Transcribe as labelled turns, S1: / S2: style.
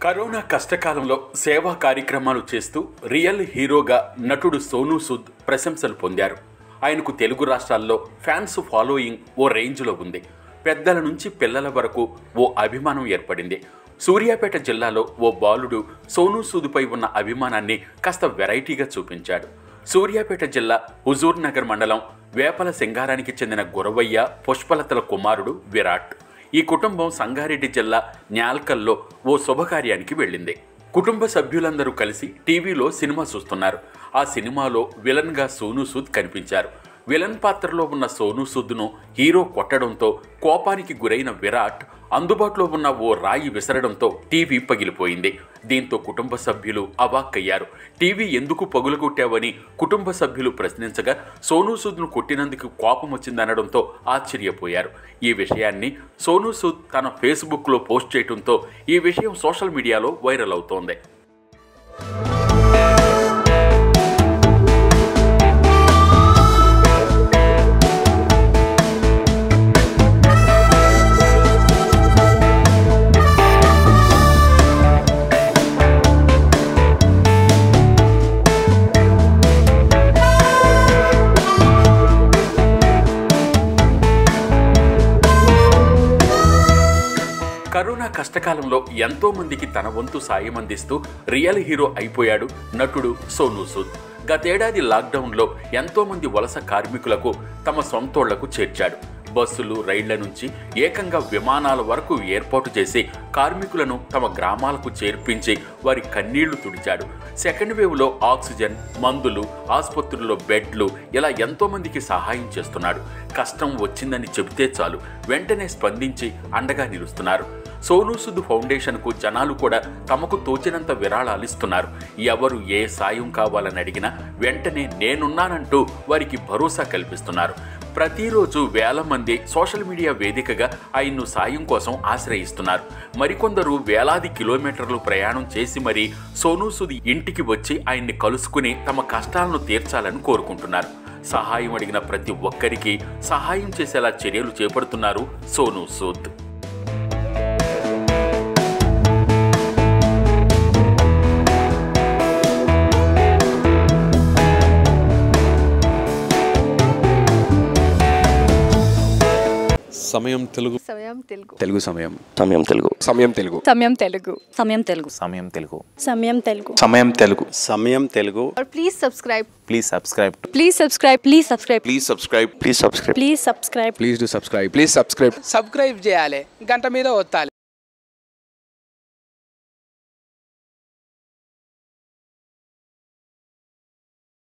S1: corona కష్టకాలంలో సేవా కార్యక్రమాలు చేస్తూ రియల్ హీరోగా నటుడు సోనూ సూద్ ప్రశంసలు పొందారు ఆయనకు తెలుగు రాష్ట్రాల్లో ఫ్యాన్స్ ఫాలోయింగ్ ఓ రేంజ్లో ఉంది పెద్దల నుంచి పిల్లల వరకు ఓ అభిమానం ఏర్పడింది సూర్యాపేట జిల్లాలో ఓ బాలుడు సోనూ సూద్పై ఉన్న అభిమానాన్ని కాస్త వెరైటీగా చూపించాడు సూర్యాపేట జిల్లా హుజూర్ నగర్ మండలం వేపల సింగారానికి చెందిన గురవయ్య పుష్పలతల కుమారుడు విరాట్ ఈ కుటుంబం సంగారెడ్డి జిల్లా న్యాల్కల్లో ఓ శుభకార్యానికి వెళ్ళింది కుటుంబ సభ్యులందరూ కలిసి టీవీలో సినిమా చూస్తున్నారు ఆ సినిమాలో విలన్గా సోనూ సూద్ కనిపించారు విలన్ పాత్రలో ఉన్న సోనూ సూద్ను హీరో కొట్టడంతో కోపానికి గురైన విరాట్ అందుబాటులో ఉన్న ఓ రాయి విసరడంతో టీవీ పగిలిపోయింది దీంతో కుటుంబ సభ్యులు అవాక్కయ్యారు టీవీ ఎందుకు పగులగొట్టావని కుటుంబ సభ్యులు ప్రశ్నించగా సోనూ సూద్ను కొట్టినందుకు కోపం వచ్చిందనడంతో ఆశ్చర్యపోయారు ఈ విషయాన్ని సోనూ సూద్ తన ఫేస్బుక్లో పోస్ట్ చేయడంతో ఈ విషయం సోషల్ మీడియాలో వైరల్ అవుతోంది కరోనా కష్టకాలంలో ఎంతో మందికి తన వంతు సాయం అందిస్తూ రియల్ హీరో అయిపోయాడు నటుడు సోనూ సూద్ గతేడాది లాక్డౌన్లో ఎంతో మంది వలస కార్మికులకు తమ సొంతోళ్లకు చేర్చాడు బస్సులు రైళ్ల నుంచి ఏకంగా విమానాల వరకు ఏర్పాటు చేసి కార్మికులను తమ గ్రామాలకు చేర్పించి వారి కన్నీళ్లు తుడిచాడు సెకండ్ వేవ్లో ఆక్సిజన్ మందులు ఆసుపత్రుల్లో బెడ్లు ఇలా ఎంతో మందికి సహాయం చేస్తున్నాడు కష్టం వచ్చిందని చెబితే చాలు వెంటనే స్పందించి అండగా నిలుస్తున్నారు సోనూ సుద్ ఫౌండేషన్కు జనాలు కూడా తమకు తోచినంత విరాళాలు ఇస్తున్నారు ఎవరు ఏ సాయం కావాలని అడిగినా వెంటనే నేనున్నానంటూ వారికి భరోసా కల్పిస్తున్నారు ప్రతిరోజు వేల మంది సోషల్ మీడియా వేదికగా ఆయన్ను సాయం కోసం ఆశ్రయిస్తున్నారు మరికొందరు వేలాది కిలోమీటర్లు ప్రయాణం చేసి మరీ సోనూ సుద్ ఇంటికి వచ్చి ఆయన్ని కలుసుకుని తమ కష్టాలను తీర్చాలని కోరుకుంటున్నారు సహాయం అడిగిన ప్రతి ఒక్కరికి సహాయం చేసేలా చర్యలు చేపడుతున్నారు సోనూ సూద్
S2: సమయం తెలుగు
S3: సమయం తెలుగు
S2: తెలుగు సమయం
S4: సమయం తెలుగు
S2: సమయం తెలుగు
S3: సమయం తెలుగు
S5: సమయం తెలుగు
S6: సమయం తెలుగు
S5: సమయం తెలుగు
S2: సమయం తెలుగు
S4: సమయం తెలుగు
S3: और please subscribe
S6: please subscribe
S5: please subscribe please subscribe
S2: please subscribe
S4: please subscribe
S5: please subscribe
S2: please do subscribe please subscribe
S7: subscribe చేయాలి గంట మీద ఒత్తాలి